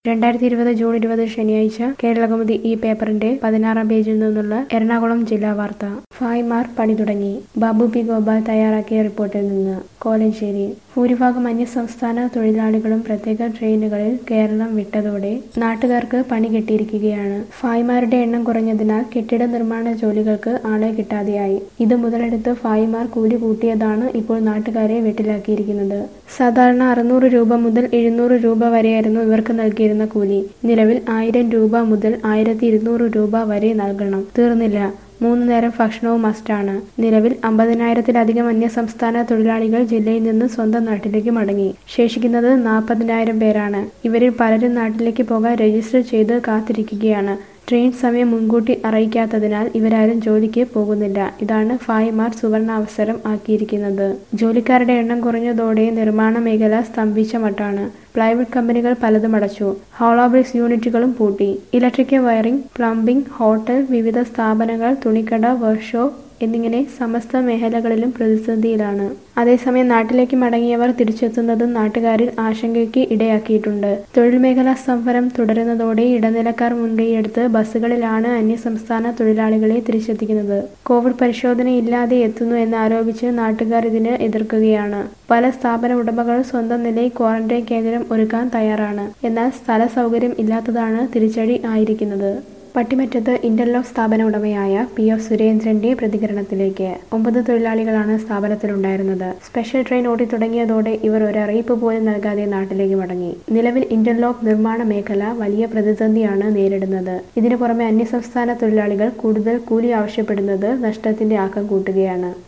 രണ്ടായിരത്തി ഇരുപത് ജൂൺ ഇരുപത് ശനിയാഴ്ച കേരളകൗമുദി ഈ പേപ്പറിന്റെ പതിനാറാം പേജിൽ നിന്നുള്ള എറണാകുളം ജില്ലാ വാർത്ത ഫായ്മാർ പണി തുടങ്ങി ബാബു പി ഗോപാൽ തയ്യാറാക്കിയ റിപ്പോർട്ടിൽ നിന്ന് കോലഞ്ചേരി ഭൂരിഭാഗം അന്യസംസ്ഥാന തൊഴിലാളികളും പ്രത്യേക ട്രെയിനുകളിൽ കേരളം വിട്ടതോടെ നാട്ടുകാർക്ക് പണി കിട്ടിയിരിക്കുകയാണ് ഫായ്മാരുടെ എണ്ണം കുറഞ്ഞതിനാൽ കെട്ടിട നിർമ്മാണ ജോലികൾക്ക് ആളെ കിട്ടാതെയായി ഇത് മുതലെടുത്ത് ഫായ്മാർ കൂലി കൂട്ടിയതാണ് ഇപ്പോൾ നാട്ടുകാരെ വെട്ടിലാക്കിയിരിക്കുന്നത് സാധാരണ അറുന്നൂറ് രൂപ മുതൽ എഴുന്നൂറ് രൂപ വരെയായിരുന്നു ഇവർക്ക് നൽകിയിരുന്ന കൂലി നിലവിൽ ആയിരം രൂപ മുതൽ ആയിരത്തി ഇരുന്നൂറ് രൂപ വരെ നൽകണം തീർന്നില്ല മൂന്ന് നേരം ഭക്ഷണവും മസ്റ്റാണ് നിലവിൽ അമ്പതിനായിരത്തിലധികം അന്യസംസ്ഥാന തൊഴിലാളികൾ ജില്ലയിൽ നിന്ന് സ്വന്തം നാട്ടിലേക്ക് മടങ്ങി ശേഷിക്കുന്നത് നാൽപ്പതിനായിരം പേരാണ് ഇവരിൽ പലരും നാട്ടിലേക്ക് പോകാൻ രജിസ്റ്റർ ചെയ്ത് കാത്തിരിക്കുകയാണ് ട്രെയിൻ സമയം മുൻകൂട്ടി അറിയിക്കാത്തതിനാൽ ഇവരാരും ജോലിക്ക് പോകുന്നില്ല ഇതാണ് ഫായ്മാർ സുവർണ അവസരം ആക്കിയിരിക്കുന്നത് ജോലിക്കാരുടെ എണ്ണം കുറഞ്ഞതോടെ നിർമ്മാണ മേഖല സ്തംഭിച്ച മട്ടാണ് പ്ലൈവുഡ് കമ്പനികൾ പലതും അടച്ചു ഹോളോബ്രിക്സ് യൂണിറ്റുകളും പൂട്ടി ഇലക്ട്രിക്കൽ വയറിംഗ് പ്ലംബിംഗ് ഹോട്ടൽ വിവിധ സ്ഥാപനങ്ങൾ തുണിക്കട വർക്ക്ഷോപ്പ് എന്നിങ്ങനെ സമസ്ത മേഖലകളിലും പ്രതിസന്ധിയിലാണ് അതേസമയം നാട്ടിലേക്ക് മടങ്ങിയവർ തിരിച്ചെത്തുന്നതും നാട്ടുകാരിൽ ആശങ്കയ്ക്ക് ഇടയാക്കിയിട്ടുണ്ട് തൊഴിൽ മേഖലാ സമരം തുടരുന്നതോടെ ഇടനിലക്കാർ മുൻകൈയെടുത്ത് ബസ്സുകളിലാണ് അന്യസംസ്ഥാന തൊഴിലാളികളെ തിരിച്ചെത്തിക്കുന്നത് കോവിഡ് പരിശോധനയില്ലാതെ എത്തുന്നു എന്നാരോപിച്ച് നാട്ടുകാർ ഇതിന് എതിർക്കുകയാണ് പല സ്ഥാപന ഉടമകൾ സ്വന്തം നിലയിൽ ക്വാറന്റൈൻ കേന്ദ്രം ഒരുക്കാൻ തയ്യാറാണ് എന്നാൽ സ്ഥല സൗകര്യം ഇല്ലാത്തതാണ് തിരിച്ചടി ആയിരിക്കുന്നത് പട്ടിമറ്റത്ത് ഇന്റർലോക്ക് സ്ഥാപന ഉടമയായ പി എഫ് സുരേന്ദ്രന്റെ പ്രതികരണത്തിലേക്ക് ഒമ്പത് തൊഴിലാളികളാണ് സ്ഥാപനത്തിലുണ്ടായിരുന്നത് സ്പെഷ്യൽ ട്രെയിൻ ഓടി തുടങ്ങിയതോടെ ഇവർ ഒരറിയിപ്പ് പോലും നൽകാതെ നാട്ടിലേക്ക് മടങ്ങി നിലവിൽ ഇന്റർലോക്ക് നിർമ്മാണ മേഖല വലിയ പ്രതിസന്ധിയാണ് നേരിടുന്നത് ഇതിനു പുറമെ അന്യസംസ്ഥാന തൊഴിലാളികൾ കൂടുതൽ കൂലി ആവശ്യപ്പെടുന്നത് നഷ്ടത്തിന്റെ ആക്കം കൂട്ടുകയാണ്